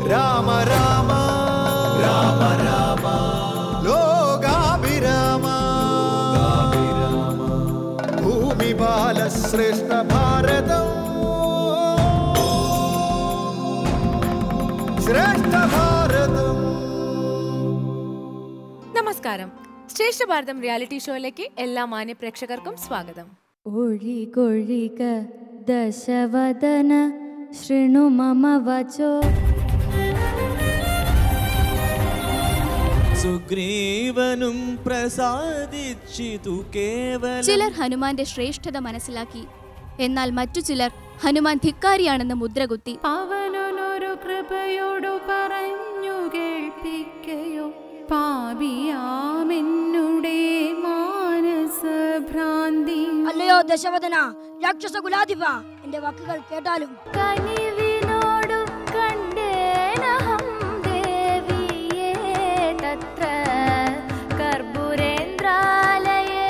രാമ രാമ രാമ രാമ ലോകാഭിരാമ ഭൂമി ബാലശ്രേഷ്ഠ ഭാരതം ശ്രേഷ്ഠ ഭാരതം നമസ്കാരം ശ്രേഷ്ഠ ഭാരതം റിയാലിറ്റി ഷോയിലേക്ക് എല്ലാ മാന്യ പ്രേക്ഷകർക്കും സ്വാഗതം ഒഴികൊഴിക ദശവദന ശൃണു മമ വചോ സുഗ്രീവനും പ്രസാദിച്ചിതു കേവലം ചിലർ ഹനുമാന്റെ ശ്രേഷ്ഠത മനസ്സിലാക്കി എന്നാൽ മറ്റു ചിലർ ഹനുമാൻ ധിക്കാരിയാണെന്ന് മുദ്രകുത്തി അവനൊരു കൃപയോടു പറഞ്ഞു കേൾപ്പിക്കയോ പാപിയാമെന്നുടെ മാനസഭ്രാന്തി അല്ലയോ ദശവദന രാക്ഷസ കുലാധിപ എന്റെ വാക്കുകൾ കേട്ടാലും കനിവിനോടും കണ്ടേനഹം ദേവിയേ തത്ര കർപ്പൂരേന്ദ്രാലയേ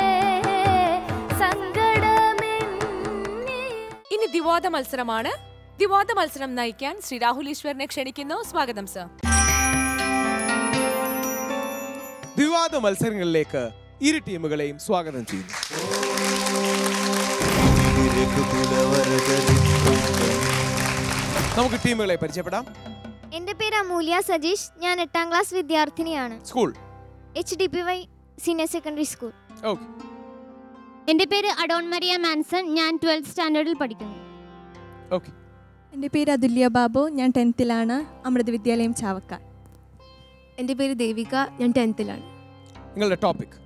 സങ്കടമെന്നേ ഇനി ദിവാദ മത്സരമാണ് ദിവാദ മത്സരം നയിക്കാൻ ശ്രീ രാഹുൽ ഈശ്വറിനെ ക്ഷണിക്കുന്നു സ്വാഗതം സർ വിവാദ മത്സരങ്ങളിലേക്ക് ഇരു ടീമുകളെയും സ്വാഗതം ചെയ്യുന്നു നമുക്ക് ടീമുകളെ പരിചയപ്പെടാം എൻ്റെ പേര് അമൂല്യ സജീഷ് ഞാൻ എട്ടാം ക്ലാസ് വിദ്യാർത്ഥിനിയാണ് school H D P Y senior secondary school okay എൻ്റെ പേര് അഡോൺ മരിയ മാൻസൺ ഞാൻ ട്വൽത്ത് സ്റ്റാൻഡേർഡിൽ പഠിക്കുന്നു ഓക്കെ എൻ്റെ പേര് അതുല്യ ബാബു ഞാൻ ടെൻത്തിലാണ് അമൃത വിദ്യാലയം ചാവക്കാട് എൻ്റെ പേര് ദേവിക ഞാൻ ടെൻത്തിലാണ് നിങ്ങളുടെ ടോപ്പിക്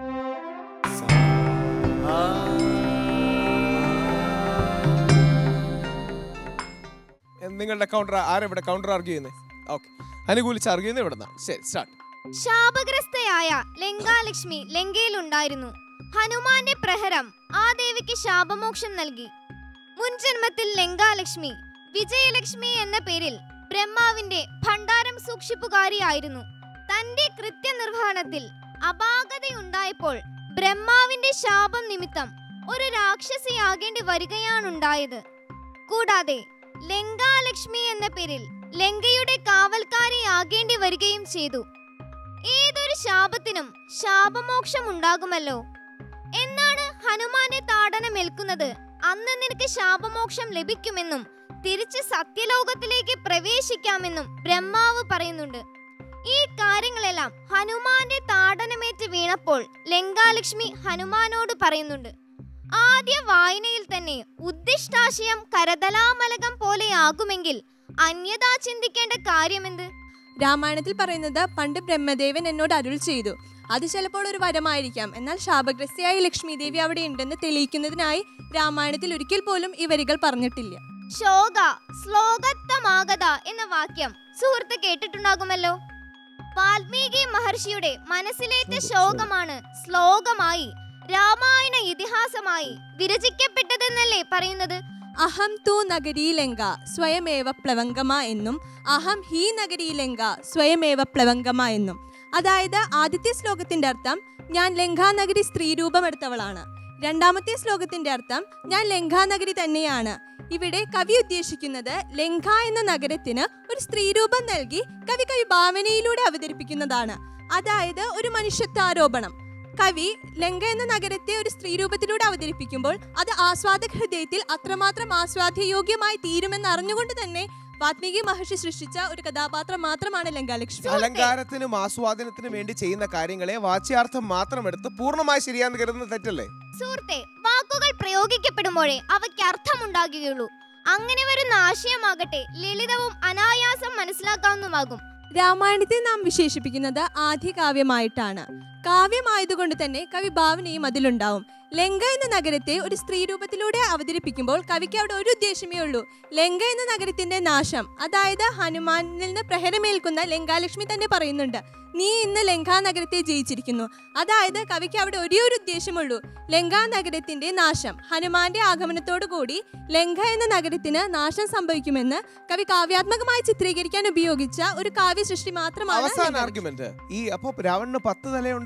നിങ്ങളുടെ കൗണ്ടർ ആരെവിടെ കൗണ്ടർ ആർഗ്യൂ ചെയ്യുന്നത് ഓക്കെ അനുകൂലിച്ച് ആർഗ്യൂ ചെയ്യുന്നത് ഇവിടെ ശരി സ്റ്റാർട്ട് ശാപഗ്രസ്തയായ ലങ്കാലക്ഷ്മി ലങ്കയിലുണ്ടായിരുന്നു ഹനുമാന്റെ പ്രഹരം ആ ദേവിക്ക് ശാപമോക്ഷം നൽകി മുൻജന്മത്തിൽ ലങ്കാലക്ഷ്മി വിജയലക്ഷ്മി എന്ന പേരിൽ ബ്രഹ്മാവിന്റെ ഭണ്ഡാരം സൂക്ഷിപ്പുകാരിയായിരുന്നു തന്റെ കൃത്യനിർവഹണത്തിൽ അപാകതയുണ്ടായപ്പോൾ ബ്രഹ്മാവിന്റെ ശാപം നിമിത്തം ഒരു രാക്ഷസിയാകേണ്ടി വരികയാണുണ്ടായത് കൂടാതെ ലങ്കാലക്ഷ്മി എന്ന പേരിൽ ലങ്കയുടെ കാവൽക്കാരിയാകേണ്ടി വരികയും ചെയ്തു ഏതൊരു ശാപത്തിനും ശാപമോക്ഷം ഉണ്ടാകുമല്ലോ എന്നാണ് ഹനുമാന്റെ താടനമേൽക്കുന്നത് അന്ന് നിനക്ക് ശാപമോക്ഷം ലഭിക്കുമെന്നും തിരിച്ച് സത്യലോകത്തിലേക്ക് പ്രവേശിക്കാമെന്നും ബ്രഹ്മാവ് പറയുന്നുണ്ട് ഈ കാര്യങ്ങളെല്ലാം ഹനുമാന്റെ താടനമേറ്റ് വീണപ്പോൾ ലങ്കാലക്ഷ്മി ഹനുമാനോട് പറയുന്നുണ്ട് ആദ്യ വായനയിൽ തന്നെ ഉദ്ദിഷ്ടാശയം കരതലാമലകം പോലെയാകുമെങ്കിൽ അന്യതാ ചിന്തിക്കേണ്ട കാര്യമെന്ത് രാമായണത്തിൽ പറയുന്നത് പണ്ട് ബ്രഹ്മദേവൻ എന്നോട് അരുൾ ചെയ്തു അത് ചിലപ്പോൾ ഒരു വരമായിരിക്കാം എന്നാൽ ശാപഗ്രസ്തയായ ലക്ഷ്മി ദേവി അവിടെ ഉണ്ടെന്ന് തെളിയിക്കുന്നതിനായി രാമായണത്തിൽ ഒരിക്കൽ പോലും ഈ വരികൾ പറഞ്ഞിട്ടില്ല ശോക ശ്ലോകത്തമാകത എന്ന വാക്യം സുഹൃത്ത് കേട്ടിട്ടുണ്ടാകുമല്ലോ വാൽമീകി മഹർഷിയുടെ മനസ്സിലേറ്റ ശോകമാണ് ശ്ലോകമായി രാമായണ ഇതിഹാസമായി വിരചിക്കപ്പെട്ടതെന്നല്ലേ പറയുന്നത് അഹം തു നഗരീ ലങ്ക സ്വയമേവ പ്ലവങ്കമ എന്നും അഹം ഹി നഗരീ ലങ്ക സ്വയമേവ പ്ലവങ്കമ എന്നും അതായത് ആദ്യത്തെ ശ്ലോകത്തിന്റെ അർത്ഥം ഞാൻ ലങ്കാനഗരി സ്ത്രീരൂപമെടുത്തവളാണ് രണ്ടാമത്തെ ശ്ലോകത്തിന്റെ അർത്ഥം ഞാൻ ലങ്കാനഗരി തന്നെയാണ് ഇവിടെ കവി ഉദ്ദേശിക്കുന്നത് ലങ്ക എന്ന നഗരത്തിന് ഒരു സ്ത്രീരൂപം നൽകി കവി കവി ഭാവനയിലൂടെ അവതരിപ്പിക്കുന്നതാണ് അതായത് ഒരു മനുഷ്യത്വാരോപണം കവി ലങ്ക എന്ന നഗരത്തെ ഒരു സ്ത്രീരൂപത്തിലൂടെ അവതരിപ്പിക്കുമ്പോൾ അത് ആസ്വാദക ഹൃദയത്തിൽ അത്രമാത്രം ആസ്വാദ്യയോഗ്യമായി തീരുമെന്ന് അറിഞ്ഞുകൊണ്ട് തന്നെ വാത്മീകി മഹർഷി സൃഷ്ടിച്ച ഒരു കഥാപാത്രം മാത്രമാണ് ലങ്കാലക്ഷ്മി അലങ്കാരത്തിനും ആസ്വാദനത്തിനും വേണ്ടി ചെയ്യുന്ന കാര്യങ്ങളെ വാച്യാർത്ഥം മാത്രം എടുത്ത് പൂർണ്ണമായി ശരിയാന്ന് കരുതുന്നത് തെറ്റല്ലേ സുഹൃത്തെ വാക്കുകൾ പ്രയോഗിക്കപ്പെടുമ്പോഴേ അവയ്ക്ക് അർത്ഥമുണ്ടാകുകയുള്ളൂ അങ്ങനെ വരുന്ന ആശയമാകട്ടെ ലളിതവും അനായാസം മനസ്സിലാക്കാവുന്നതുമാകും രാമായണത്തെ നാം വിശേഷിപ്പിക്കുന്നത് ആദ്യകാവ്യമായിട്ടാണ് കാവ്യമായതുകൊണ്ട് തന്നെ കവി ഭാവനയും അതിലുണ്ടാവും ലങ്ക എന്ന നഗരത്തെ ഒരു സ്ത്രീ രൂപത്തിലൂടെ അവതരിപ്പിക്കുമ്പോൾ കവിക്ക് അവിടെ ഒരു ഉദ്ദേശമേ ഉള്ളൂ ലങ്ക എന്ന നഗരത്തിന്റെ നാശം അതായത് ഹനുമാനിൽ നിന്ന് പ്രഹരമേൽക്കുന്ന ലങ്കാലക്ഷ്മി തന്നെ പറയുന്നുണ്ട് നീ ഇന്ന് ലങ്കാ നഗരത്തെ ജയിച്ചിരിക്കുന്നു അതായത് കവിക്ക് അവിടെ ഒരേ ഒരു ഉദ്ദേശമുള്ളൂ ലങ്കാ നഗരത്തിന്റെ നാശം ഹനുമാന്റെ ആഗമനത്തോടു കൂടി ലങ്ക എന്ന നഗരത്തിന് നാശം സംഭവിക്കുമെന്ന് കവി കാവ്യാത്മകമായി ചിത്രീകരിക്കാൻ ഉപയോഗിച്ച ഒരു കാവ്യ സൃഷ്ടി മാത്രമാണ് അവസാന ലങ്കാ. ആർഗ്യുമെന്റ് ഈ അപ്പൊ രാവണന് പത്ത് തലയുണ്ട്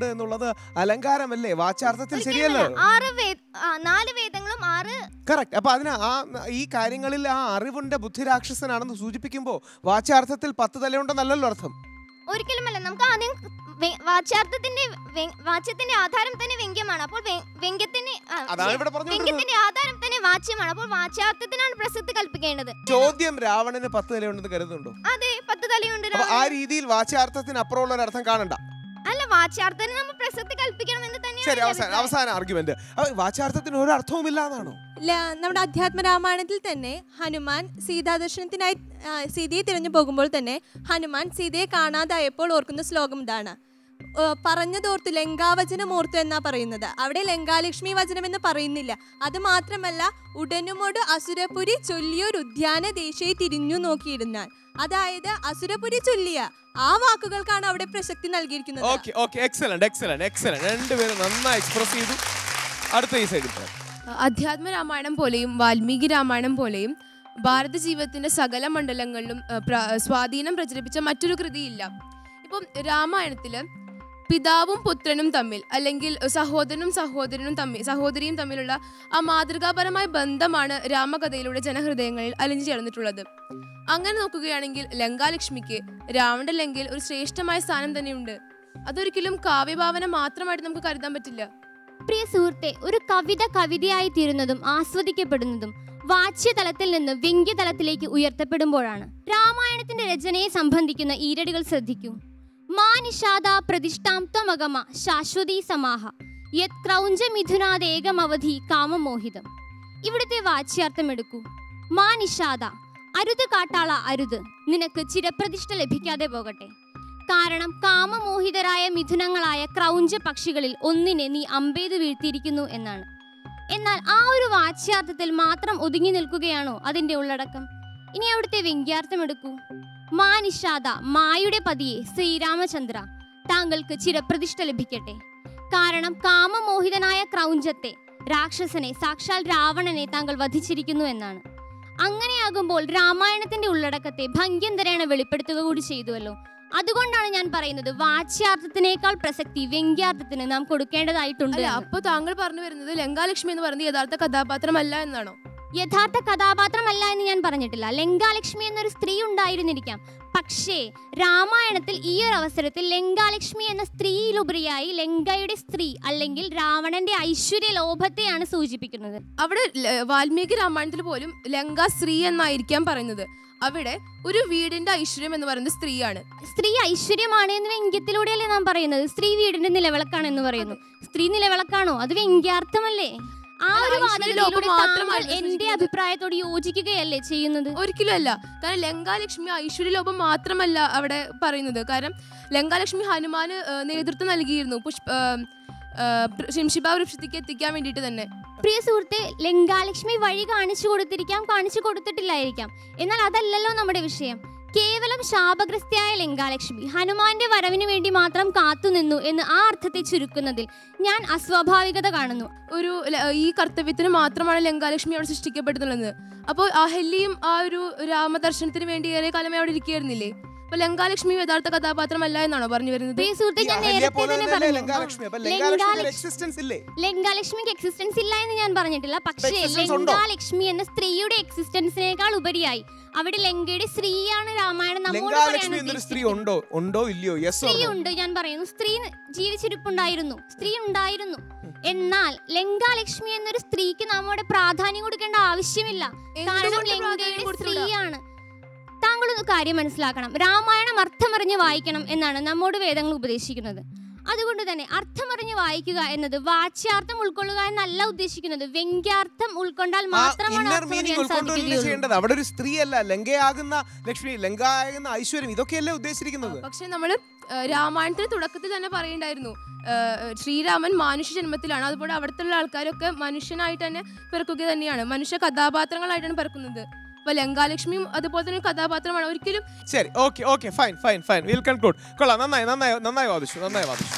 എന്നുള്ളത് അലങ്കാരമല്ലേ വാച്യാർത്ഥത്തിൽ ശരിയല്ലോ ആറ് വേ- ആ, നാല് വേദങ്ങളും ആറ് കറക്റ്റ് അപ്പൊ അതിന് ആ ഈ കാര്യങ്ങളിൽ ആ അറിവിന്റെ ബുദ്ധിരാക്ഷസനാണെന്ന് സൂചിപ്പിക്കുമ്പോ വാച്യാർത്ഥത്തിൽ പത്ത് തലയുണ്ടെന്നല്ലല്ലോ അർത്ഥം ഒരിക്കലുമല്ല നമുക്ക് ആദ്യം വെ- വാച്യാർത്ഥത്തിന്റെ വെ- വാച്യത്തിന്റെ ആധാരം തന്നെ വ്യംഗ്യമാണ് അപ്പോൾ വെ- വ്യംഗ്യത്തിന് ആ, അതാണ് ഇവിടെ പറഞ്ഞുകൊണ്ടിരുന്നത്. വ്യംഗ്യത്തിന്റെ ആധാരം തന്നെ വാച്യമാണ് അപ്പോൾ വാച്യാർത്ഥത്തിനാണ് പ്രസക്തി കൽപ്പിക്കേണ്ടത് ചോദ്യം രാവണന് പത്ത് തലയുണ്ടെന്ന് കരുതുന്നുണ്ടോ അതെ പത്ത് തലയുണ്ട് അപ്പൊ ആ രാവണന്. രീതിയിൽ വാച്യാർത്ഥത്തിന് അപ്പുറമുള്ള ഒരു അർത്ഥം കാണണ്ട അല്ല വാച്യാർത്ഥത്തിന് നമ്മൾ പ്രസക്തി കൽപ്പിക്കണം എന്ന് ശരി തന്നെയാണ് അവസാന അവസാന ആർഗ്യുമെന്റ് വാച്യാർത്ഥത്തിന് ഒരു അർത്ഥവുമില്ല എന്നാണോ ല- നമ്മുടെ അധ്യാത്മ രാമായണത്തിൽ തന്നെ ഹനുമാൻ സീതാദർശനത്തിനായി ആ, സീതയെ തിരഞ്ഞു പോകുമ്പോൾ തന്നെ ഹനുമാൻ സീതയെ കാണാതായപ്പോൾ ഓർക്കുന്ന ശ്ലോകം ഇതാണ് ഏ, പറഞ്ഞതോർത്തു ലങ്കാവചനം ഓർത്തു എന്നാ പറയുന്നത് അവിടെ ലങ്കാലക്ഷ്മി വചനം എന്ന് പറയുന്നില്ല അത് മാത്രമല്ല ഉടനുമോട് അസുരപുരി ചൊല്ലിയൊരു ഉദ്യാന ദേശയെ തിരിഞ്ഞു നോക്കിയിരുന്നാൽ അതായത് അസുരപുരി ചൊല്ലിയ ആ വാക്കുകൾക്കാണ് അവിടെ പ്രസക്തി നൽകിയിരിക്കുന്നത് okay okay excellent excellent excellent രണ്ടുപേരും നന്നായി എക്സ്പ്രസ് ചെയ്തു അടുത്ത ഈ സൈഡിൽ പറയാം അധ്യാത്മ രാമായണം പോലെയും വാൽമീകി രാമായണം പോലെയും ഭാരത ജീവിതത്തിന്റെ സകല മണ്ഡലങ്ങളിലും ആ, പ്ര- സ്വാധീനം പ്രചരിപ്പിച്ച മറ്റൊരു കൃതിയില്ല ഇപ്പം രാമായണത്തില് പിതാവും പുത്രനും തമ്മിൽ അല്ലെങ്കിൽ സഹോദരനും സഹോദരനും തമ്മിൽ സഹോദരിയും തമ്മിലുള്ള ആ മാതൃകാപരമായ ബന്ധമാണ് രാമകഥയിലൂടെ ജനഹൃദയങ്ങളിൽ അലിഞ്ഞു ചേർന്നിട്ടുള്ളത് അങ്ങനെ നോക്കുകയാണെങ്കിൽ ലങ്കാലക്ഷ്മിക്ക് രാവണന്റെ ലങ്കയിൽ ഒരു ശ്രേഷ്ഠമായ സ്ഥാനം തന്നെയുണ്ട് അതൊരിക്കലും കാവ്യഭാവന മാത്രമായിട്ട് നമുക്ക് കരുതാൻ പറ്റില്ല പ്രിയ സുഹൃത്തെ ഒരു കവിത കവിതയായി തീരുന്നതും ആസ്വദിക്കപ്പെടുന്നതും വാച്യതലത്തിൽ നിന്ന് വ്യംഗ്യതലത്തിലേക്ക് ഉയർത്തപ്പെടുമ്പോഴാണ് രാമായണത്തിന്റെ രചനയെ സംബന്ധിക്കുന്ന ഈരടികൾ ശ്രദ്ധിക്കൂ മാ നിഷാദ പ്രതിഷ്ഠാം ത്വമഗമ ശാശ്വതീ സമാഹ യത് ക്രൗഞ്ച മിഥുനാദേകമവധി കാമമോഹിതം ഇവിടുത്തെ വാച്യാർത്ഥം എടുക്കൂ മാ നിഷാദ അരുത് കാട്ടാള അരുത് നിനക്ക് ചിരപ്രതിഷ്ഠ ലഭിക്കാതെ പോകട്ടെ കാരണം കാമമോഹിതരായ മിഥുനങ്ങളായ ക്രൗഞ്ച പക്ഷികളിൽ ഒന്നിനെ നീ അമ്പെയ്ത് വീഴ്ത്തിയിരിക്കുന്നു എന്നാണ് എന്നാൽ ആ ഒരു വാച്യാർത്ഥത്തിൽ മാത്രം ഒതുങ്ങി നിൽക്കുകയാണോ അതിന്റെ ഉള്ളടക്കം ഇനി അവിടുത്തെ വ്യംഗ്യാർത്ഥം എടുക്കൂ മാ നിഷാദ മായുടെ പതിയെ ശ്രീരാമചന്ദ്ര താങ്കൾക്ക് ചിരപ്രതിഷ്ഠ ലഭിക്കട്ടെ കാരണം കാമമോഹിതനായ ക്രൗഞ്ചത്തെ രാക്ഷസനെ സാക്ഷാൽ രാവണനെ താങ്കൾ വധിച്ചിരിക്കുന്നു എന്നാണ് അങ്ങനെയാകുമ്പോൾ രാമായണത്തിന്റെ ഉള്ളടക്കത്തെ ഭംഗ്യന്തരേണ വെളിപ്പെടുത്തുക കൂടി ചെയ്തുവല്ലോ അതുകൊണ്ടാണ് ഞാൻ പറയുന്നത് വാച്യാർത്ഥത്തിനേക്കാൾ പ്രസക്തി വ്യംഗ്യാർത്ഥത്തിന് നാം കൊടുക്കേണ്ടതായിട്ടുണ്ട് അല്ല എന്ന്. അപ്പൊ താങ്കൾ പറഞ്ഞു വരുന്നത് ലങ്കാലക്ഷ്മി എന്ന് പറയുന്നത് യഥാർത്ഥ കഥാപാത്രമല്ല എന്നാണോ യഥാർത്ഥ കഥാപാത്രമല്ല എന്ന് ഞാൻ പറഞ്ഞിട്ടില്ല ലങ്കാലക്ഷ്മി എന്നൊരു സ്ത്രീ ഉണ്ടായിരുന്നിരിക്കാം പക്ഷേ രാമായണത്തിൽ ഈ ഒരു അവസരത്തിൽ ലങ്കാലക്ഷ്മി എന്ന സ്ത്രീയിലുപരിയായി ലങ്കയുടെ സ്ത്രീ അല്ലെങ്കിൽ രാവണന്റെ ഐശ്വര്യ ലോഭത്തെയാണ് സൂചിപ്പിക്കുന്നത് അവിടെ ല- വാൽമീകി രാമായണത്തിൽ പോലും ലങ്ക സ്ത്രീ എന്നായിരിക്കാം പറയുന്നത് അവിടെ ഒരു വീടിന്റെ ഐശ്വര്യം എന്ന് പറയുന്നത് സ്ത്രീയാണ് സ്ത്രീ ഐശ്വര്യമാണ് എന്ന് വ്യംഗ്യത്തിലൂടെയല്ലേ നാം പറയുന്നത് സ്ത്രീ വീടിന്റെ നിലവിളക്കാണ് എന്ന് പറയുന്നു സ്ത്രീ നിലവിളക്കാണോ അത് വ്യംഗ്യാർത്ഥമല്ലേ ആ അല്ല, ഒരു ഐശ്വര്യ ലോകം വാദഗതിയിലൂടെ മാത്രമാണ് താങ്കൾ എന്റെ അഭിപ്രായത്തോട് യോജിക്കുകയല്ലേ ചെയ്യുന്നത് ഒരിക്കലും അല്ല കാരണം ലങ്കാലക്ഷ്മി ഐശ്വര്യ ലോപം മാത്രമല്ല അവിടെ പറയുന്നത് കാരണം ലങ്കാലക്ഷ്മി ഹനുമാന് ആ, നേതൃത്വം നൽകിയിരുന്നു പുഷ്പ ആ, ആ, പ്ര- ശംശിബ വൃക്ഷത്തേക്ക് എത്തിക്കാൻ വേണ്ടിയിട്ട് തന്നെ പ്രിയ സുഹൃത്തെ ലങ്കാലക്ഷ്മി വഴി കാണിച്ചു കൊടുത്തിരിക്കാം കാണിച്ചു കൊടുത്തിട്ടില്ലായിരിക്കാം എന്നാൽ അതല്ലല്ലോ നമ്മുടെ വിഷയം കേവലം ശാപഗ്രസ്തയായ ലങ്കാലക്ഷ്മി ഹനുമാന്റെ വരവിന് വേണ്ടി മാത്രം കാത്തുനിന്നു എന്ന് ആ അർത്ഥത്തെ ചുരുക്കുന്നതിൽ ഞാൻ അസ്വാഭാവികത കാണുന്നു ഒരു ല- ഈ കർത്തവ്യത്തിന് മാത്രമാണ് ലങ്കാലക്ഷ്മി അവിടെ സൃഷ്ടിക്കപ്പെടുന്നുള്ളത് അപ്പോൾ അഹല്യയും ആ ഒരു രാമദർശനത്തിന് വേണ്ടി ഏറെ കാലമായി അവിടെ ഇരിക്കുകയായിരുന്നില്ലേ അപ്പൊ ലങ്കാലക്ഷ്മി യഥാർത്ഥ കഥാപാത്രമല്ല എന്നാണോ പറഞ്ഞു വരുന്നത് പ്രിയ സുഹൃത്തെ ഞാൻ അഹല്യ നേരത്തെ പോലെ തന്നെ തന്നെയല്ലേ പറഞ്ഞു ലങ്കാലക്ഷ്മി അപ്പൊ ആ, ലങ്കാലക്ഷ്മിയുടെ ലങ്കാലക്ഷ്മി- എക്സിസ്റ്റൻസ് ഇല്ലേ ലങ്കാലക്ഷ്മിക്ക് എക്സിസ്റ്റൻസ് ഇല്ല എന്ന് ഞാൻ പറഞ്ഞിട്ടില്ല പക്ഷേ Existence ഉണ്ടോ? ലങ്കാലക്ഷ്മി എന്ന സ്ത്രീയുടെ എക്സിസ്റ്റൻസിനേക്കാൾ ഉപരിയായി അവിടെ ലങ്കയുടെ സ്ത്രീയാണ് രാമായണം നമ്മോട് ലങ്കാലക്ഷ്മി പറയാൻ എന്നൊരു സ്ത്രീ ഉണ്ടോ ഉണ്ടോ ഇല്ലയോ യെസ് സ്ത്രീ ഉണ്ട് ഞാൻ പറയുന്നു സ്ത്രീ ജീവിച്ചിരിപ്പുണ്ടായിരുന്നു സ്ത്രീ ഉണ്ടായിരുന്നു എന്നാൽ ലങ്കാലക്ഷ്മി എന്നൊരു സ്ത്രീക്ക് നമ്മുടെ പ്രാധാന്യം കൊടുക്കേണ്ട ആവശ്യമില്ല കാരണം എന്തുകൊണ്ട് പ്രാധാന്യം ലങ്കയുടെ കൊടുത്തുകൂടാ? സ്ത്രീയാണ് താങ്കളൊന്ന് കാര്യം മനസ്സിലാക്കണം രാമായണം അർത്ഥമറിഞ്ഞ് വായിക്കണം എന്നാണ് നമ്മോട് വേദങ്ങൾ ഉപദേശിക്കുന്നത് അതുകൊണ്ട് തന്നെ അർത്ഥമറിഞ്ഞ് വായിക്കുക എന്നത് വാച്യാർത്ഥം ഉൾക്കൊള്ളുക എന്നല്ല ഉദ്ദേശിക്കുന്നത് വ്യംഗ്യാർത്ഥം ഉൾക്കൊണ്ടാൽ ആ മാത്രമാണ് ഇന്നർ അർത്ഥം മീനിങ് അറിയാൻ ഉൾക്കൊണ്ടുവല്ലേ സാധിക്കുകയുള്ളൂ ചെയ്യേണ്ടത് അവിടെ ഒരു സ്ത്രീയല്ല ലങ്കയാകുന്ന ലക്ഷ്മി ലങ്കാകുന്ന ഐശ്വര്യം ഇതൊക്കെയല്ലേ ഉദ്ദേശിച്ചിരിക്കുന്നത് പക്ഷെ നമ്മൾ രാമായണത്തിന് തുടക്കത്തിൽ തന്നെ പറയണ്ടായിരുന്നു ആ, ശ്രീരാമൻ മാനുഷ്യ ജന്മത്തിലാണ് അതുപോലെ അവിടുത്തെ ആൾക്കാരൊക്കെ മനുഷ്യനായിട്ട് തന്നെ പിറക്കുക തന്നെയാണ് മനുഷ്യ കഥാപാത്രങ്ങളായിട്ടാണ് പിറക്കുന്നത് അപ്പൊ ലങ്കാലക്ഷ്മിയും അതുപോലെ തന്നെ ഒരു കഥാപാത്രമാണ് ഒരിക്കലും ശരി okay okay fine fine fine will conclude കൊള്ളാം നന്നായി നന്നായി നന്നായി വാദിച്ചു നന്നായി വാദിച്ചു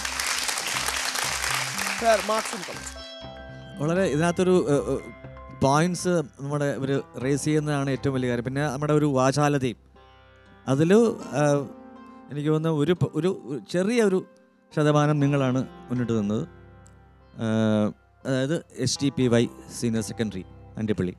Sir, മാർക്സും കൊള്ളാം വളരെ ഇതിനകത്തൊരു പോയിന്റ്സ് നമ്മുടെ ഒരു റേസ് ചെയ്യുന്നതാണ് ഏറ്റവും വലിയ കാര്യം പിന്നെ നമ്മുടെ ഒരു വാചാലതയും അതിൽ എനിക്ക് തോന്നുന്ന ഒരു പ- ഒരു ചെറിയ ഒരു ശതമാനം നിങ്ങളാണ് മുന്നിട്ട് നിന്നത് ആഹ് അതായത് S T P Y senior secondary Andippally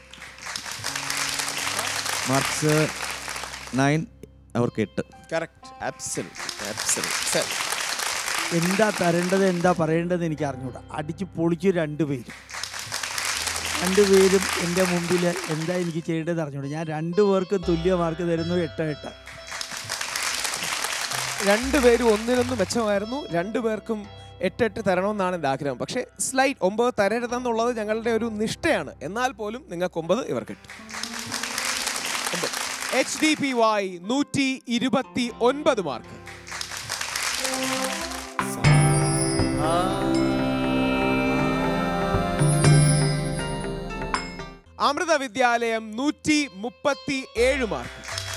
marks nine അവർക്ക് എട്ട് കറക്റ്റ് അബ്സല്യൂട്ട് അബ്സല്യൂട്ട് എന്താ തരേണ്ടത് എന്താ പറയേണ്ടത് എനിക്ക് അറിഞ്ഞൂടാ അടിച്ച് പൊളിച്ചു രണ്ടുപേരും രണ്ടുപേരും എൻ്റെ മുമ്പിൽ എന്താ എനിക്ക് ചെയ്യേണ്ടത് അറിഞ്ഞൂടാ ഞാൻ രണ്ടുപേർക്കും തുല്യ മാർക്ക് തരുന്നു എട്ട് എട്ട് രണ്ടുപേരും ഒന്നിനൊന്ന് മെച്ചമായിരുന്നു രണ്ടുപേർക്കും എട്ടെട്ട് തരണമെന്നാണ് എൻ്റെ ആഗ്രഹം പക്ഷേ സ്ലൈറ്റ് ഒമ്പത് തരരുതെന്നുള്ളത് ഞങ്ങളുടെ ഒരു നിഷ്ഠയാണ് എന്നാൽ പോലും നിങ്ങൾക്ക് ഒമ്പത് ഇവർ കിട്ടും എച്ച് ഡി പി വൈ നൂറ്റി ഇരുപത്തി ഒൻപത് മാർക്ക് അമൃത വിദ്യാലയം നൂറ്റി മുപ്പത്തി ഏഴ് മാർക്ക്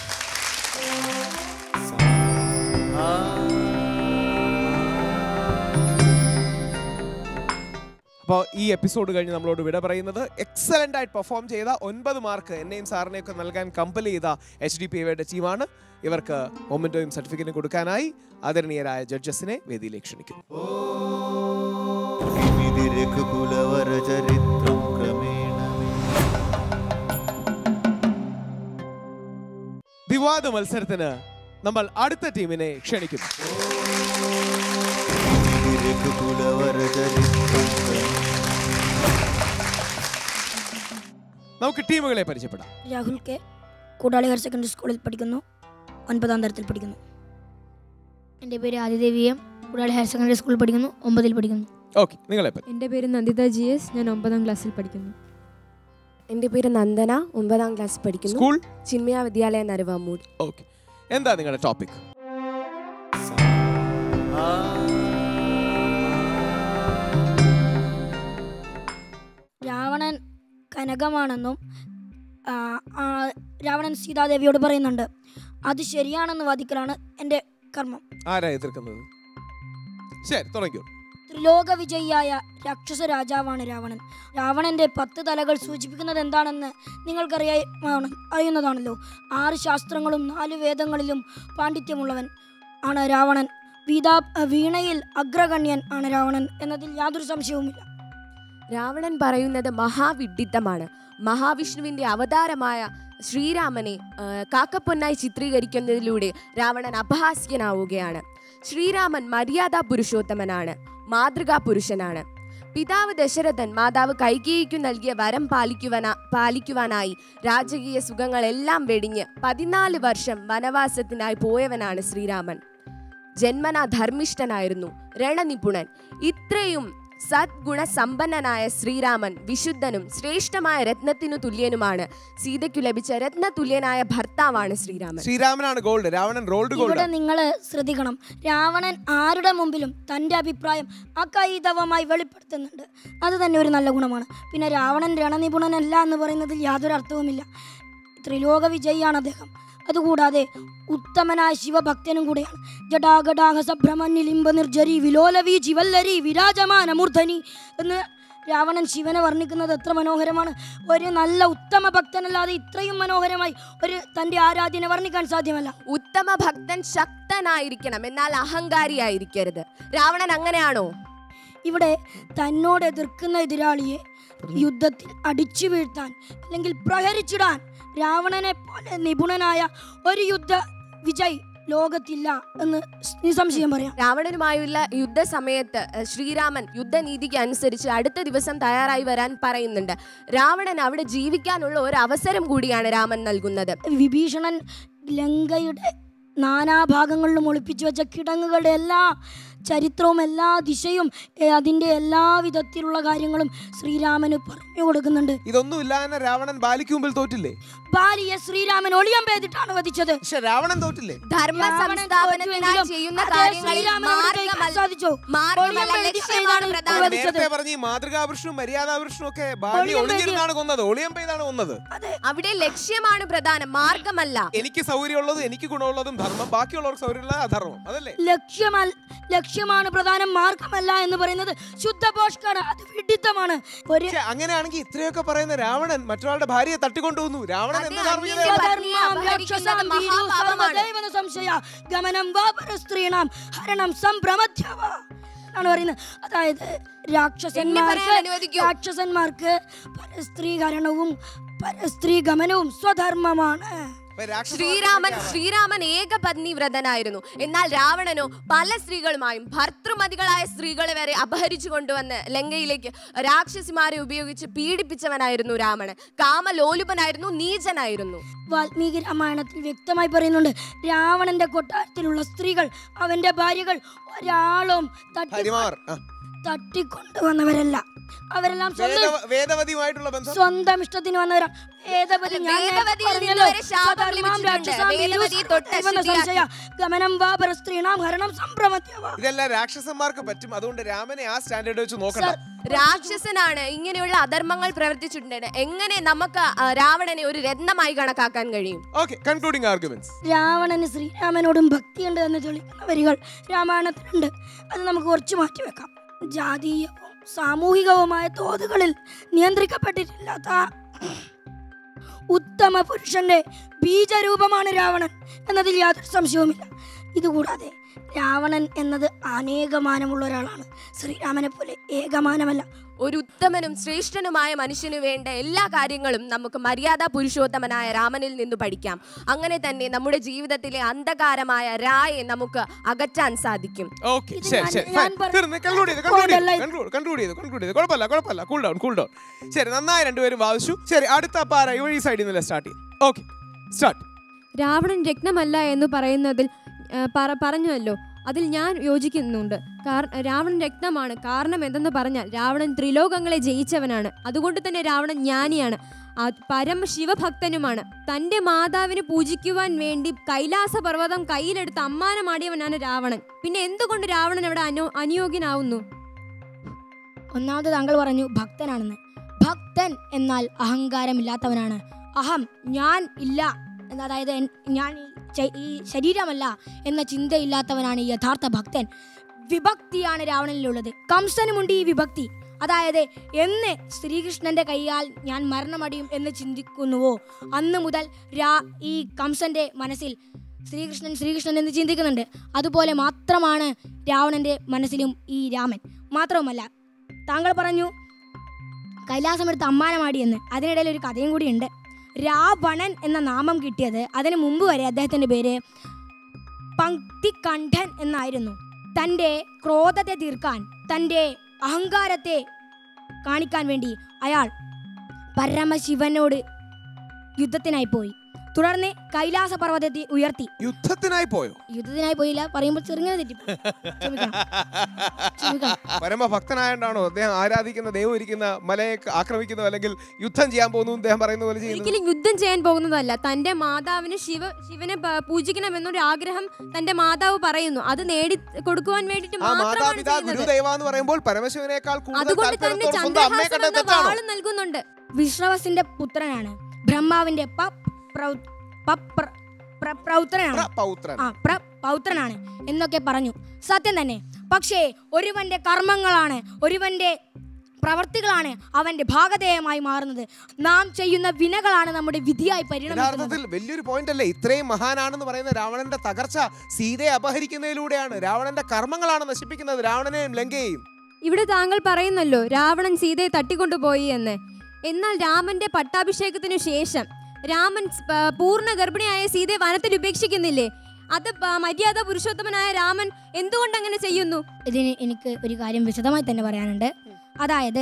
അപ്പോൾ ഈ എപ്പിസോഡ് കഴിഞ്ഞ് നമ്മളോട് വിട പറയുന്നത് എക്സലൻ്റ് ആയിട്ട് പെർഫോം ചെയ്ത ഒൻപത് മാർക്ക് എന്നെയും സാറിനെയൊക്കെ നൽകാൻ കമ്പൽ ചെയ്ത എച്ച് ഡി പി എയുടെ ടീമാണ് ഇവർക്ക് മൊമെൻറ്റോയും സർട്ടിഫിക്കറ്റും കൊടുക്കാനായി ആദരണീയരായ ജഡ്ജസിനെ വേദിയിലേക്ക് ക്ഷണിക്കുന്നു കുലവര ചരിത്രം ക്രമേണ വിവാദ മത്സരത്തിന് നമ്മൾ അടുത്ത ടീമിനെ ക്ഷണിക്കുന്നു കുലവര ചരിത്രം നമുക്ക് ടീമുകളെ പരിചയപ്പെടാം Rahul K Koodali higher secondary സ്കൂളിൽ പഠിക്കുന്നു ഒൻപതാം തരത്തിൽ പഠിക്കുന്നു എൻ്റെ പേര് Adidevi M Koodali higher secondary സ്കൂളിൽ പഠിക്കുന്നു ഒമ്പതിൽ പഠിക്കുന്നു ഓക്കെ നിങ്ങളെ പറ്റി എൻ്റെ പേര് നന്ദിത ജി എസ് ഞാൻ ഒമ്പതാം ക്ലാസ്സിൽ പഠിക്കുന്നു എൻ്റെ പേര് നന്ദന ഒമ്പതാം ക്ലാസ് പഠിക്കുന്നു സ്കൂൾ ചിന്മയ വിദ്യാലയ നരുവാമൂട് ഓക്കെ എന്താ നിങ്ങളുടെ ടോപ്പിക് രാവണൻ കനകമാണെന്നും ആ, ആ, രാവണൻ സീതാദേവിയോട് പറയുന്നുണ്ട് അത് ശരിയാണെന്ന് വാദിക്കലാണ് എൻ്റെ കർമ്മം ആരാ എതിർക്കുന്നത് ശരി തുടങ്ങിയോ ത്രിലോക വിജയിയായ രാക്ഷസ രാജാവാണ് രാവണൻ രാവണന്റെ പത്ത് തലകൾ സൂചിപ്പിക്കുന്നത് എന്താണെന്ന് നിങ്ങൾക്കറിയാ അറിയുന്നതാണല്ലോ ആറ് ശാസ്ത്രങ്ങളും നാല് വേദങ്ങളിലും പാണ്ഡിത്യമുള്ളവൻ ആണ് രാവണൻ വീതാ വീണയിൽ അഗ്രഗണ്യൻ ആണ് രാവണൻ എന്നതിൽ യാതൊരു സംശയവുമില്ല രാവണൻ പറയുന്നത് മഹാവിഡിത്തമാണ് മഹാവിഷ്ണുവിന്റെ അവതാരമായ ശ്രീരാമനെ ആ, കാക്കപ്പൊന്നായി ചിത്രീകരിക്കുന്നതിലൂടെ രാവണൻ അപഹാസ്യനാവുകയാണ് ശ്രീരാമൻ മര്യാദാ പുരുഷോത്തമനാണ് മാതൃകാ പുരുഷനാണ് പിതാവ് ദശരഥൻ മാതാവ് കൈകേയിക്കു നൽകിയ വരം പാലിക്കുവാനാ പാലിക്കുവാനായി രാജകീയ സുഖങ്ങളെല്ലാം വെടിഞ്ഞ് പതിനാല് വർഷം വനവാസത്തിനായി പോയവനാണ് ശ്രീരാമൻ ജന്മനാ ധർമ്മിഷ്ഠനായിരുന്നു രണനിപുണൻ ഇത്രയും സദ്ഗുണ സമ്പന്നനായ ശ്രീരാമൻ വിശുദ്ധനും ശ്രേഷ്ഠമായ രത്നത്തിനു തുല്യനുമാണ് സീതയ്ക്കു ലഭിച്ച രത്നതുല്യനായ ഭർത്താവാണ് ശ്രീരാമൻ ശ്രീരാമനാണ് ഗോൾഡ് രാവണൻ റോൾഡ് ഇവിടെ ഗോൾഡ് നിങ്ങൾ ശ്രദ്ധിക്കണം രാവണൻ ആരുടെ മുമ്പിലും തൻ്റെ അഭിപ്രായം അകൈതവമായി വെളിപ്പെടുത്തുന്നുണ്ട് അത് തന്നെ ഒരു നല്ല ഗുണമാണ് പിന്നെ രാവണൻ രണനിപുണനല്ല എന്ന് പറയുന്നതിൽ യാതൊരു അർത്ഥവുമില്ല ത്രിലോക വിജയിയാണ് അദ്ദേഹം അതുകൂടാതെ ഉത്തമനായ ശിവഭക്തനും കൂടെയാണ് ജടാഗടാഹ സഭ്രമന്യലിംബ നിർജരി വിലോലവി ജിവല്ലരി വിരാജമാന മൂർധനി എന്ന് രാവണൻ ശിവനെ വർണ്ണിക്കുന്നത് എത്ര മനോഹരമാണ് ഒരു നല്ല ഉത്തമ ഭക്തനല്ലാതെ ഇത്രയും മനോഹരമായി ഒരു തൻ്റെ ആരാധ്യനെ വർണ്ണിക്കാൻ സാധ്യമല്ല ഉത്തമ ഭക്തൻ ശക്തനായിരിക്കണം എന്നാൽ അഹങ്കാരിയായിരിക്കരുത് രാവണൻ അങ്ങനെയാണോ ഇവിടെ തന്നോട് എതിർക്കുന്ന എതിരാളിയെ യുദ്ധത്തിൽ അടിച്ചു വീഴ്ത്താൻ അല്ലെങ്കിൽ പ്രഹരിച്ചിടാൻ രാവണനെ പോലെ നിപുണനായ ഒരു യുദ്ധ വിജയ് ലോകത്തില്ല എന്ന് നിസ്സംശയം പറയാം രാവണനുമായുള്ള യുദ്ധസമയത്ത് അഹ്, ശ്രീരാമൻ യുദ്ധനീതിക്ക് അനുസരിച്ച് അടുത്ത ദിവസം തയ്യാറായി വരാൻ പറയുന്നുണ്ട് രാവണൻ അവിടെ ജീവിക്കാനുള്ള ഒരു അവസരം കൂടിയാണ് രാമൻ നൽകുന്നത് വിഭീഷണൻ ലങ്കയുടെ നാനാഭാഗങ്ങളിലും ഒളിപ്പിച്ചു വെച്ച കിടങ്ങുകളുടെ എല്ലാ ചരിത്രവും എല്ലാ ദിശയും ഏ, അതിൻ്റെ എല്ലാ വിധത്തിലുള്ള കാര്യങ്ങളും ശ്രീരാമന് പറഞ്ഞു കൊടുക്കുന്നുണ്ട് ഇതൊന്നും ഇല്ലാതെ രാവണൻ ബാലിക്ക് മുമ്പിൽ തോറ്റില്ലേ ഭാര്യയെ ശ്രീരാമൻ ഒളിയം ചെയ്തിട്ടാണ് വധിച്ചത് പക്ഷെ രാവണൻ തോറ്റില്ലേ ധർമ്മ രാവണൻ സംസ്ഥാപനത്തിനായി തോറ്റുവെങ്കിലും ചെയ്യുന്ന അതേ കാര്യങ്ങളിൽ ശ്രീരാമനോട് ജയിക്കാൻ മാർഗ്ഗമല്ല- സാധിച്ചോ മാർഗ്ഗമല്ല, ഒളിയം ചെയ്ത് ലക്ഷ്യമാണ് ചെയ്താണ് പ്രധാനം. വധിച്ചത്. നേരത്തെ പറഞ്ഞ ഈ മാതൃകാപുരുഷനും മര്യാദാപുരുഷനും ഒക്കെ ഭാര്യ ഒളിയം ഒളിഞ്ഞിരുന്നാണ് കൊന്നത് ഒളിയം പെയ്താണ് കൊന്നത് അവിടെ ലക്ഷ്യമാണ് പ്രധാനം മാർഗമല്ല എനിക്ക് സൗകര്യമുള്ളതും എനിക്ക് ഗുണമുള്ളതും ധർമ്മം ബാക്കിയുള്ളവർക്ക് സൗകര്യമുള്ള അധർമ്മം അതല്ലേ ലക്ഷ്യമൽ ലക്ഷ്യം ലക്ഷ്യമാണ് പ്രധാനം മാർഗമല്ല എന്ന് പറയുന്നത് ശുദ്ധപോഷ്കാണ് അത് വിഡിത്തമാണ് ഒരു ഛെ, അങ്ങനെയാണെങ്കിൽ ഇത്രയൊക്കെ പറയുന്ന രാവണൻ മറ്റൊരാളുടെ ഭാര്യയെ തട്ടിക്കൊണ്ടുവന്നു രാവണൻ എന്ത് ധാർമ്മികത സ്വധർമ്മാം രാക്ഷസാം വീരു സർവ്വദൈവന സംശയ ഗമനം വാ പരസ്ത്രീണാം ഹരണം സംഭ്രമധ്യ വാ എന്നാണ് പറയുന്നത് അതായത് രാക്ഷസന്മാർക്ക് രാക്ഷസന്മാർക്ക് പരസ്ത്രീകരണവും പരസ്ത്രീ ഗമനവും സ്വധർമ്മമാണ് ശ്രീരാമൻ ശ്രീരാമൻ ഏകപത്നി വ്രതനായിരുന്നു എന്നാൽ രാവണനോ പല സ്ത്രീകളുമായും ഭർത്തൃമതികളായ സ്ത്രീകളെ വരെ അപഹരിച്ചു കൊണ്ടുവന്ന് ലങ്കയിലേക്ക് രാക്ഷസിമാരെ ഉപയോഗിച്ച് പീഡിപ്പിച്ചവനായിരുന്നു രാവണൻ കാമലോലുപനായിരുന്നു നീചനായിരുന്നു വാൽമീകി രാമായണത്തിൽ വ്യക്തമായി പറയുന്നുണ്ട് രാവണന്റെ കൊട്ടാരത്തിലുള്ള സ്ത്രീകൾ അവന്റെ ഭാര്യകൾ ഒരാളും തട്ടി ഹരിമാർ ആ. തട്ടിക്കൊണ്ടുവന്നവരല്ല അവരെല്ലാം സ്വന്തം വേദവ- വേദവതിയുമായിട്ടുള്ള ബന്ധം സ്വന്തം ഇഷ്ടത്തിന് വന്നവരാ വേദവതി ഞാൻ നേരത്തെ വേദവതിയിൽ നിന്ന് പറഞ്ഞല്ലോ, വരെ ശാപം സ്വധർമ്മാം ലഭിച്ചിട്ടുണ്ട്. രാക്ഷസാം വേദവതിയെ വീരു തൊട്ട് സർവ്വദൈവന ശുദ്ധിയാക്കി. സംശയ ഗമനം വാ പരസ്ത്രീണാം ഹരണം സംഭ്രമത്യ വാ ഇതെല്ലാം രാക്ഷസന്മാർക്ക് പറ്റും അതുകൊണ്ട് രാമനെ ആ സ്റ്റാൻഡേർഡ് വെച്ച് നോക്കണ്ട രാക്ഷസനാണ് ഇങ്ങനെയുള്ള അധർമ്മങ്ങൾ പ്രവർത്തിച്ചിട്ടുണ്ട് എങ്ങനെ നമുക്ക് ആ, രാവണനെ ഒരു രത്നമായി കണക്കാക്കാൻ കഴിയും ഓക്കെ കൺക്ലൂഡിംഗ് ആർഗ്യുമെന്റ്സ് രാവണന് ശ്രീരാമനോടും ഭക്തിയുണ്ട് എന്ന് തെളിയിക്കുന്ന വരികൾ രാമായണത്തിലുണ്ട് അത് നമുക്ക് കുറച്ച് മാറ്റിവെക്കാം ജാതീയവും സാമൂഹികവുമായ തോതുകളിൽ നിയന്ത്രിക്കപ്പെട്ടിട്ടില്ലാത്ത ഉത്തമ പുരുഷന്റെ ബീജരൂപമാണ് രാവണൻ എന്നതിൽ യാതൊരു സംശയവുമില്ല ഇതുകൂടാതെ രാവണൻ എന്നത് അനേകമാനമുള്ള ഒരാളാണ് ശ്രീരാമനെ പോലെ ഏകമാനമല്ല ഒരു ഉത്തമനും ശ്രേഷ്ഠനുമായ മനുഷ്യന് വേണ്ട എല്ലാ കാര്യങ്ങളും നമുക്ക് മര്യാദ പുരുഷോത്തമനായ രാമനിൽ നിന്ന് പഠിക്കാം അങ്ങനെ തന്നെ നമ്മുടെ ജീവിതത്തിലെ അന്ധകാരമായ രായെ നമുക്ക് അകറ്റാൻ സാധിക്കും ഓക്കെ ഇത് ശരി ഞാൻ- ശരി ഞാൻ fine. പറഞ്ഞ- തീർന്ന് കൺക്ലൂഡ് ചെയ്ത് കൺക്ലൂഡ് കൊണ്ടല്ല ചെയ്ത് കൺക്ലൂഡ് കൺക്ലൂഡ് ചെയ്ത് കൺക്ലൂഡ് ചെയ്ത് കുഴപ്പമില്ല കുഴപ്പമില്ല കൂൾ ഡൗൺ കൂൾ ഡൗൺ ശരി നന്നായി രണ്ടുപേരും വാദിച്ചു ശരി അടുത്ത പാര ഇവ ഈ സൈഡിൽ നിന്നല്ലേ സ്റ്റാർട്ട് ചെയ്യും ഓക്കെ സ്റ്റാർട്ട് രാവണൻ രത്നമല്ല എന്ന് പറയുന്നതിൽ ആ, പറ- പറഞ്ഞുവല്ലോ അതിൽ ഞാൻ യോജിക്കുന്നുണ്ട് കാര- രാവണൻ രത്നമാണ് കാരണം എന്തെന്ന് പറഞ്ഞാൽ രാവണൻ ത്രിലോകങ്ങളെ ജയിച്ചവനാണ് അതുകൊണ്ട് തന്നെ രാവണൻ ജ്ഞാനിയാണ് ആ പരമ ശിവഭക്തനുമാണ് തൻ്റെ മാതാവിനെ പൂജിക്കുവാൻ വേണ്ടി കൈലാസ പർവ്വതം കയ്യിലെടുത്ത് അമ്മാനമാടിയവനാണ് രാവണൻ പിന്നെ എന്തുകൊണ്ട് രാവണൻ അവിടെ അനു അനിയോഗ്യനാവുന്നു ഒന്നാമത് താങ്കൾ പറഞ്ഞു ഭക്തനാണെന്ന് ഭക്തൻ എന്നാൽ അഹങ്കാരമില്ലാത്തവനാണ് അഹം ഞാൻ ഇല്ല എന്ന അതായത് എൻ- ഞാൻ ഈ ച- ഈ ശരീരമല്ല എന്ന ചിന്തയില്ലാത്തവനാണ് ഈ യഥാർത്ഥ ഭക്തൻ വിഭക്തിയാണ് രാവണനിലുള്ളത് കംസനുമുണ്ട് ഈ വിഭക്തി അതായത് എന്ന് ശ്രീകൃഷ്ണന്റെ കൈയാൽ ഞാൻ മരണമടിയും എന്ന് ചിന്തിക്കുന്നുവോ അന്ന് മുതൽ രാ ഈ കംസന്റെ മനസ്സിൽ ശ്രീകൃഷ്ണൻ ശ്രീകൃഷ്ണൻ എന്ന് ചിന്തിക്കുന്നുണ്ട് അതുപോലെ മാത്രമാണ് രാവണന്റെ മനസ്സിലും ഈ രാമൻ മാത്രവുമല്ല താങ്കൾ പറഞ്ഞു കൈലാസമെടുത്ത് അമ്മാനമാടി എന്ന് അതിനിടയിൽ ഒരു കഥയും കൂടിയുണ്ട് രാവണൻ എന്ന നാമം കിട്ടിയത് അതിനു മുമ്പ് വരെ അദ്ദേഹത്തിൻ്റെ പേര് പങ്ക്തികണ്ഠൻ എന്നായിരുന്നു തൻ്റെ ക്രോധത്തെ തീർക്കാൻ തൻ്റെ അഹങ്കാരത്തെ കാണിക്കാൻ വേണ്ടി അയാൾ പരമശിവനോട് യുദ്ധത്തിനായി പോയി തുടർന്ന് കൈലാസ പർവ്വതത്തെ ഉയർത്തി യുദ്ധത്തിനായി പോയോ യുദ്ധത്തിനായി പോയില്ല പറയുമ്പോൾ ചെറുങ്ങനെ തെറ്റി ക്ഷമിക്കണം ക്ഷമിക്കണം പരമഭക്തനായോണ്ടാണോ അദ്ദേഹം ആരാധിക്കുന്ന ദൈവം ഇരിക്കുന്ന മലയെ ആക്രമിക്കുന്നു അല്ലെങ്കിൽ യുദ്ധം ചെയ്യാൻ പോകുന്നു എന്ന് അദ്ദേഹം പറയുന്ന പോലെ ചെയ്യുന്നു ഒരിക്കലും യുദ്ധം ചെയ്യാൻ പോകുന്നതല്ല തന്റെ മാതാവിന് ശിവ ശിവനെ പ- പൂജിക്കണമെന്നൊരു ആഗ്രഹം തന്റെ മാതാവ് പറയുന്നു അത് നേടി കൊടുക്കുവാൻ വേണ്ടിയിട്ട് ആ മാത്രമാണ് മാതാപിതാ ചെയ്യുന്നത് ഗുരുദൈവ എന്ന് പറയുമ്പോൾ പരമശിവനേക്കാൾ കൂടുതൽ അതുകൊണ്ട് തന്നെ താല്പര്യത്തോടെ സ്വന്തം അമ്മയെ ചന്ദ്രഹാസം കണ്ടത് എന്ന തെറ്റാണോ വാള് നൽകുന്നുണ്ട് വിശ്രവസിന്റെ പുത്രനാണ് ബ്രഹ്മാവിന്റെ പ- പ്രൗ- പ- പ്ര- പ്ര- പ്രൗത്രനാണ് പൗത്രൻ ആ പ്ര- പൗത്രനാണ് എന്നൊക്കെ പറഞ്ഞു സത്യം തന്നെ പക്ഷേ ഒരുവന്റെ കർമ്മങ്ങളാണ് ഒരുവന്റെ പ്രവർത്തികളാണ് അവന്റെ ഭാഗധേയമായി മാറുന്നത് നാം ചെയ്യുന്ന വിനകളാണ് നമ്മുടെ വിധിയായി പരിണമിക്കുന്നത് യഥാർത്ഥത്തിൽ വലിയൊരു പോയിന്റ് അല്ലേ ഇത്രയും മഹാനാണെന്ന് പറയുന്ന രാവണന്റെ തകർച്ച സീതയെ അപഹരിക്കുന്നതിലൂടെയാണ് രാവണന്റെ കർമ്മങ്ങളാണ് നശിപ്പിക്കുന്നത് രാവണനെയും ലങ്കയെയും ഇവിടെ താങ്കൾ പറയുന്നല്ലോ രാവണൻ സീതയെ തട്ടിക്കൊണ്ടുപോയി എന്ന് എന്നാൽ രാമന്റെ പട്ടാഭിഷേകത്തിനു ശേഷം രാമൻ സ്- പ- പൂർണ്ണ ഗർഭിണിയായ സീതയെ വനത്തിൽ ഉപേക്ഷിക്കുന്നില്ലേ അത് പ- മര്യാദ പുരുഷോത്തമനായ രാമൻ എന്തുകൊണ്ട് അങ്ങനെ ചെയ്യുന്നു ഇതിന് എനിക്ക് ഒരു കാര്യം വിശദമായി തന്നെ പറയാനുണ്ട് അതായത്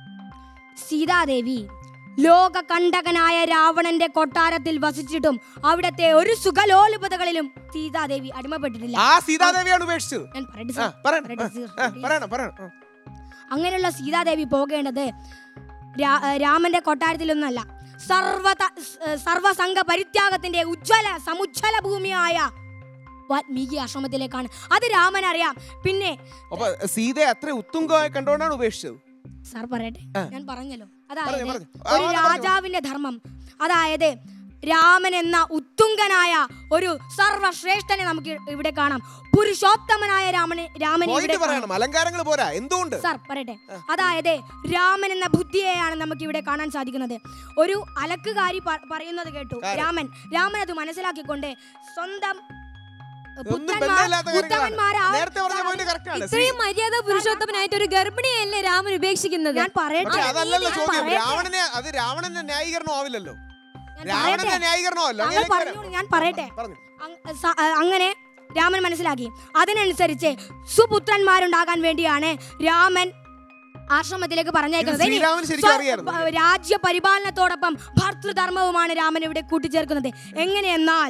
സീതാദേവി ലോകകണ്ടകനായ രാവണന്റെ കൊട്ടാരത്തിൽ വസിച്ചിട്ടും അവിടത്തെ ഒരു സുഖലോലുപതകളിലും സീതാദേവി അടിമപ്പെട്ടിട്ടില്ല ആ സീതാദേവിയാണ് ഉപേക്ഷിച്ചത് ഞാൻ പറയട്ടെ ആ, സർ. പറയണം, പറയട്ടെ ആ, സർ. ആ, പറയണം പറയണം ആ. അങ്ങനെയുള്ള സീതാദേവി പോകേണ്ടത് രാ- ഏ, രാമന്റെ കൊട്ടാരത്തിലൊന്നല്ല സർവത സ്- സർവസംഘ പരിത്യാഗത്തിന്റെ ഉജ്ജ്വല സമുജ്വല ഭൂമിയായ വാൽമീകി ആശ്രമത്തിലേക്കാണ് അത് രാമൻ അറിയാം പിന്നെ അപ്പൊ സീതയെ അത്ര ഉത്തുംഗമായി കണ്ടുകൊണ്ടാണ് ഉപേക്ഷിച്ചത് സാർ പറയട്ടെ ആ. ഞാൻ പറഞ്ഞല്ലോ പറഞ്ഞോ, അതായത് പറഞ്ഞോ. ആ, ഒരു പറഞ്ഞോ, രാജാവിന്റെ ധർമ്മം അതായത് രാമൻ എന്ന ഉത്തമ ഉത്തുങ്കനായ ഒരു സർവശ്രേഷ്ഠനെ നമുക്ക് ഇവിടെ കാണാം പുരുഷോത്തമനായ രാമനെ രാമനെ ഇവിടെ പോയിട്ട് പറയണം കാണാം. അലങ്കാരങ്ങൾ പോരാ എന്തുകൊണ്ട് സാർ പറയട്ടെ അതായത് രാമൻ എന്ന ബുദ്ധിയെയാണ് നമുക്ക് ഇവിടെ കാണാൻ സാധിക്കുന്നത് ഒരു അലക്കുകാരി പ- പറയുന്നത് കേട്ടു കാര്യം. രാമൻ രാമൻ അത് മനസ്സിലാക്കിക്കൊണ്ട് സ്വന്തം ഒന്നും പുത്രന്മാർ- ബന്ധമില്ലാത്ത കാര്യങ്ങളാണ്. ഉത്തമന്മാരാ- നേരത്തെ പറഞ്ഞ പോയിന്റ് കറക്റ്റ് ആണ് ഇത്രയും മര്യാദ പുരുഷോത്തമനായിട്ട് ഒരു ഗർഭിണിയല്ലേ രാമൻ ഉപേക്ഷിക്കുന്നത് ഞാൻ പറയട്ടെ പക്ഷെ അതല്ലല്ലോ ഞാൻ ചോദ്യം പറയട്ടെ. രാവണനെ അത് രാവണന്റെ ന്യായീകരണം ആവില്ലല്ലോ ഞാൻ രാവണന്റെ പറയട്ടെ. ന്യായീകരണമല്ല താങ്കൾ പറഞ്ഞോളൂ, ഞാൻ പറയട്ടെ പറഞ്ഞു അങ്- സ- അ- അങ്ങനെ രാമൻ മനസ്സിലാക്കി അതിനനുസരിച്ച് സുപുത്രന്മാരുണ്ടാകാൻ വേണ്ടിയാണ് രാമൻ ആശ്രമത്തിലേക്ക് പറഞ്ഞയക്കുന്നത് ഇത് ഇനി ശ്രീരാമന് ശരിക്കും സ്വ- അറിയായിരുന്നു. പ- രാജ്യ പരിപാലനത്തോടൊപ്പം ഭർത്തൃധർമ്മവുമാണ് രാമൻ ഇവിടെ കൂട്ടിച്ചേർക്കുന്നത് എങ്ങനെയെന്നാൽ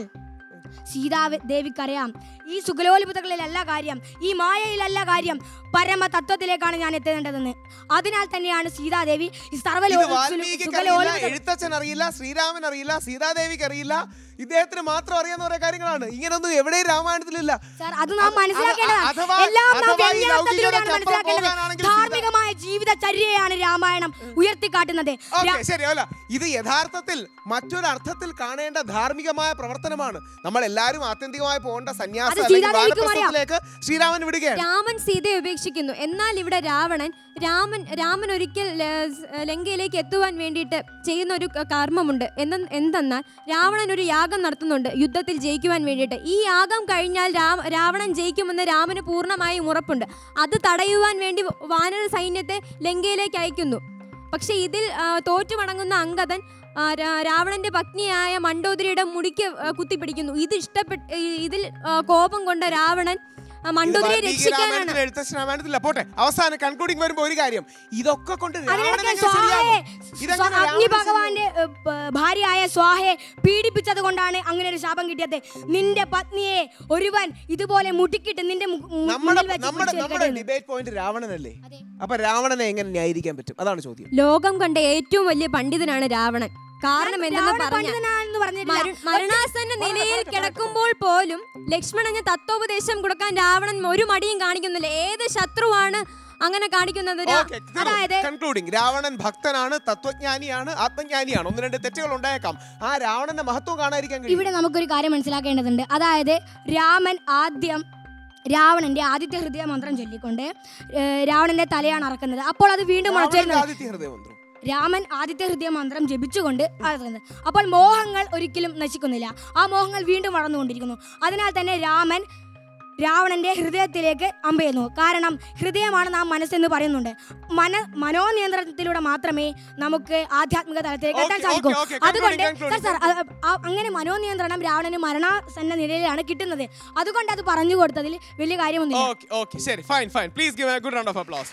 സീതാ ദേവിക്കറിയാം ഈ സുഖലോലിപതകളിലല്ല കാര്യം ഈ മായയിലല്ല കാര്യം പരമ തത്വത്തിലേക്കാണ് ഞാൻ എത്തേണ്ടതെന്ന് അതിനാൽ തന്നെയാണ് സീതാദേവി ഈ സർവ്വലോ ഇത് വാൽമീകിക്ക് അറിയില്ല സുഖലോലിപത എഴുത്തച്ഛൻ അറിയില്ല ശ്രീരാമൻ അറിയില്ല സീതാദേവിക്ക് അറിയില്ല ഇദ്ദേഹത്തിന് മാത്രം അറിയാവുന്ന കുറെ കാര്യങ്ങളാണ് ഇങ്ങനൊന്നും എവിടെയും രാമായണത്തിലില്ല സാർ അത് നാം മനസ്സിലാക്കേണ്ടതാണ് അഥവാ- എല്ലാം നാം അഥവാ ഈ വ്യംഗ്യാർത്ഥത്തിലൂടെയാണ് ലൗകികതയ്ക്ക് അപ്പുറം മനസ്സിലാക്കേണ്ടത് പോകാനാണെങ്കിൽ ധാർമ്മികമായ ജീവിതചര്യയാണ് രാമായണം ഉയർത്തിക്കാട്ടുന്നത് ഓക്കെ രാ- ശരി അല്ല ഇത് യഥാർത്ഥത്തിൽ മറ്റൊരു അർത്ഥത്തിൽ കാണേണ്ട ധാർമ്മികമായ പ്രവർത്തനമാണ് നമ്മൾ എല്ലാവരും ആത്യന്തികമായി പോകേണ്ട സന്യാസ അത് അല്ലെങ്കിൽ സീതാദേവിക്കും അറിയാം. വാനപ്രസ്ഥത്തിലേക്ക് ശ്രീരാമൻ വിടുകയാണ് രാമൻ സീതയെ ഉപേക്ഷിക്കുന്നു എന്നാൽ ഇവിടെ രാവണൻ രാമൻ രാമൻ ഒരിക്കൽ ല- സ്- ലങ്കയിലേക്ക് എത്തുവാൻ വേണ്ടിയിട്ട് ചെയ്യുന്ന ഒരു ക- കർമ്മമുണ്ട് എന്ന എന്തെന്നാൽ രാവണൻ ഒരു യാഗം നടത്തുന്നുണ്ട് യുദ്ധത്തിൽ ജയിക്കുവാൻ വേണ്ടിയിട്ട് ഈ യാഗം കഴിഞ്ഞാൽ രാ- രാവണൻ ജയിക്കുമെന്ന് രാമന് പൂർണ്ണമായും ഉറപ്പുണ്ട് അത് തടയുവാൻ വേണ്ടി വാനര സൈന്യത്തെ ലങ്കയിലേക്ക് അയക്കുന്നു പക്ഷെ ഇതിൽ ആ, തോറ്റുമടങ്ങുന്ന അങ്കദൻ ആ, രാ- രാവണന്റെ പത്നിയായ മണ്ടോദരിയുടെ മുടിക്ക് ആ, കുത്തിപ്പിടിക്കുന്നു ഇത് ഇഷ്ടപ്പെട്ട് ഈ- ഇതിൽ ആ, കോപം കൊണ്ട രാവണൻ ആ, മണ്ടോദരിയെ രക്ഷിക്കാനാണ് രാമായണത്തിൽ എഴുത്തച്ഛൻ രാമായണത്തില്ല പോട്ടെ അവസാനം കൺക്ലൂഡിങ് വരുമ്പോ ഒരു കാര്യം ഇതൊക്കെ കൊണ്ട് രാവണൻ അതിനൊക്കെ എങ്ങനെ സ്വാഹയെ ശരിയാകും? ഇതെങ്ങനെ സ്വ- അഗ്നി രാവണൻ ഭഗവാന്റെ ഏ, പ- ഭാര്യയായ സ്വാഹയെ പീഡിപ്പിച്ചത് കൊണ്ടാണ് അങ്ങനെ ഒരു ശാപം കിട്ടിയത് നിന്റെ പത്നിയെ ഒരുവൻ ഇതുപോലെ മുട്ടിക്കിട്ട് നിന്റെ മു- മു- നമ്മുടെ മുന്നിൽ വെച്ച് നമ്മുടെ പിടിച്ച് നമ്മുടെ എടുക്കട്ടെ ഡിബേറ്റ് പോയിന്റ് രാവണനല്ലേ അപ്പൊ രാവണനെ എങ്ങനെ ന്യായീകരിക്കാൻ പറ്റും അതാണ് ചോദ്യം ലോകം കണ്ട ഏറ്റവും വലിയ പണ്ഡിതനാണ് രാവണൻ കാരണം എന്തെന്ന് രാവണൻ പറഞ്ഞാൽ പണ്ഡിതനാണെന്ന് പറഞ്ഞിട്ടില്ല. മരു- മരണാസന്ന നിലയിൽ കിടക്കുമ്പോൾ പോലും ലക്ഷ്മണന് തത്വോപദേശം കൊടുക്കാൻ രാവണൻ ഒരു മടിയും കാണിക്കുന്നില്ല ഏത് ശത്രുവാണ് അങ്ങനെ കാണിക്കുന്നത് രാ- കൺക്ലൂഡിംഗ് രാവണൻ ഭക്തനാണ് തത്വജ്ഞാനിയാണ് ആത്മജ്ഞാനിയാണ് ഒന്ന് രണ്ട് തെറ്റുകൾ ഉണ്ടായേക്കാം ആ രാവണന്റെ മഹത്വം കാണാതിരിക്കാൻ കഴിയും ഇവിടെ നമുക്കൊരു കാര്യം മനസ്സിലാക്കേണ്ടതുണ്ട് അതായത് രാമൻ ആദ്യം രാവണന്റെ ആദിത്യ ഹൃദയ മന്ത്രം ചൊല്ലിക്കൊണ്ട് ഏ, രാവണന്റെ തലയാണ് അറക്കുന്നത് അപ്പോൾ അത് വീണ്ടും രാവണന്റെ മുളച്ചിരുന്നത് ആദിത്യ ഹൃദയമന്ത്രം രാമൻ ആദിത്യ ഹൃദയ മന്ത്രം ജപിച്ചുകൊണ്ട് അറക്കുന്നത് അപ്പോൾ മോഹങ്ങൾ ഒരിക്കലും നശിക്കുന്നില്ല ആ മോഹങ്ങൾ വീണ്ടും വളർന്നുകൊണ്ടിരിക്കുന്നു അതിനാൽ തന്നെ രാമൻ രാവണന്റെ ഹൃദയത്തിലേക്ക് അമ്പയുന്നു കാരണം ഹൃദയമാണ് നാം മനസ്സെന്ന് പറയുന്നുണ്ട് മന മനോനിയന്ത്രണത്തിലൂടെ മാത്രമേ നമുക്ക് ആധ്യാത്മിക തലത്തിലേക്ക് എത്താൻ Okay, സാധിക്കൂ okay, okay. അതുകൊണ്ട് Concluding, സാർ, സാർ, ആ- ആ- അങ്ങനെ മനോനിയന്ത്രണം രാവണന് മരണസന്ന നിലയിലാണ് കിട്ടുന്നത് അതുകൊണ്ട് അത് പറഞ്ഞു കൊടുത്തതിൽ വലിയ കാര്യമൊന്നുമില്ല ഓക്കെ ഓക്കെ ശരി fine fine please give a good round of applause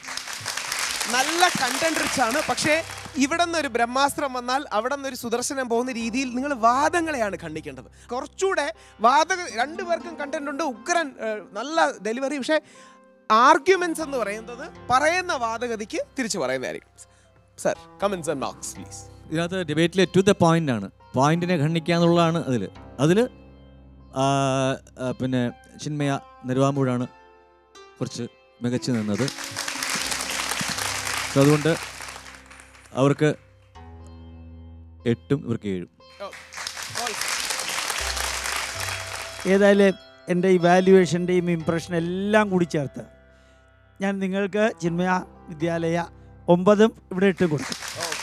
നല്ല കണ്ടന്റ് റിച്ച് ആണ് പക്ഷേ ഇവിടെ നിന്ന് ഒരു ബ്രഹ്മാസ്ത്രം വന്നാൽ അവിടെ നിന്ന് ഒരു സുദർശനം പോകുന്ന രീതിയിൽ നിങ്ങൾ വാദങ്ങളെയാണ് ഖണ്ഡിക്കേണ്ടത് കുറച്ചുകൂടെ വാദ രണ്ടുപേർക്കും കണ്ടന്റ് ഉണ്ട് ഉഗ്രൻ ഏഹ്, നല്ല ഡെലിവറി പക്ഷേ ആർഗ്യുമെന്റ്സ് എന്ന് പറയുന്നത് പറയുന്ന വാദഗതിക്ക് തിരിച്ചു പറയുന്നതായിരിക്കും sir comments and marks please ഇതിനകത്ത് ഡിബേറ്റിൽ ടു ദ പോയിന്റ് ആണ് പോയിന്റിനെ ഖണ്ഡിക്കുക എന്നുള്ളതാണ് അതിൽ അതിൽ പിന്നെ ചിന്മയ നെരുവാമ്പൂഴാണ് കുറച്ച് മികച്ചു നിന്നത് So അതുകൊണ്ട് അവർക്ക് എട്ടും ഇവർക്ക് ഏഴും ഏതായാലും എൻ്റെ ഇവാലുവേഷൻ്റെയും ഇംപ്രഷൻ എല്ലാം കൂടി ചേർത്ത് ഞാൻ നിങ്ങൾക്ക് ചിന്മയ വിദ്യാലയ ഒമ്പതും ഇവിടെ ഇട്ടും കൊടുക്കും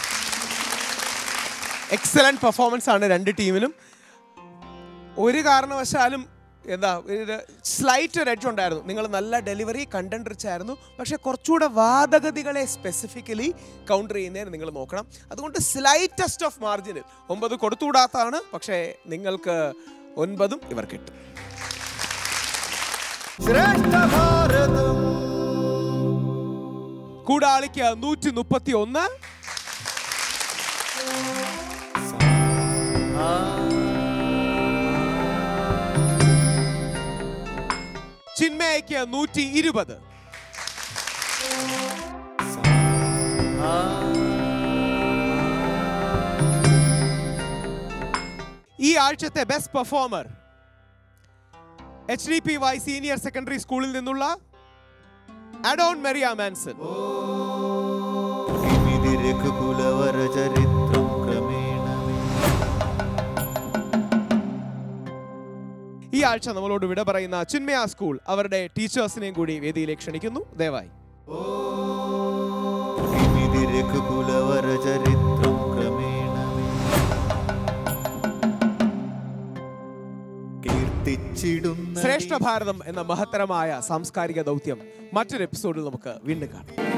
എക്സലന്റ് പെർഫോമൻസ് ആണ് രണ്ട് ടീമിനും ഒരു കാരണവശാലും എന്താ ഒരു സ്ലൈറ്റ് ഒരു എഡ്ജ് ഉണ്ടായിരുന്നു നിങ്ങൾ നല്ല ഡെലിവറി കണ്ടന്റ് റിച്ച് ആയിരുന്നു പക്ഷെ കുറച്ചുകൂടെ വാദഗതികളെ സ്പെസിഫിക്കലി കൗണ്ടർ ചെയ്യുന്നതിന് നിങ്ങൾ നോക്കണം അതുകൊണ്ട് സ്ലൈറ്റസ്റ്റ് ഓഫ് മാർജിനിൽ ഒമ്പത് കൊടുത്തുകൂടാത്തതാണ് പക്ഷേ നിങ്ങൾക്ക് ഒൻപതും ഇവർ കിട്ടും കൂടാളിക്ക് നൂറ്റി മുപ്പത്തി ഒന്ന് ചിന്മയയ്ക്ക് നൂറ്റി ഇരുപത് ഈ ആഴ്ചത്തെ best performer H D P Y senior secondary സ്കൂളിൽ നിന്നുള്ള അഡോൺ മെറിയ മാൻസൺ किमिति रघुकुलवरचरित्रं क्रमेण ഈ ആഴ്ച നമ്മളോട് വിട പറയുന്ന ചിന്മയ സ്കൂൾ അവരുടെ ടീച്ചേഴ്സിനെയും കൂടി വേദിയിലേക്ക് ക്ഷണിക്കുന്നു ദയവായി ഇമിതി രഘുകുലവര ചരിത്രം ക്രമേണ കീർത്തിച്ചിടുന്ന ശ്രേഷ്ഠ ഭാരതം എന്ന മഹത്തരമായ സാംസ്കാരിക ദൗത്യം മറ്റൊരു എപ്പിസോഡിൽ നമുക്ക് വീണ്ടും കാണാം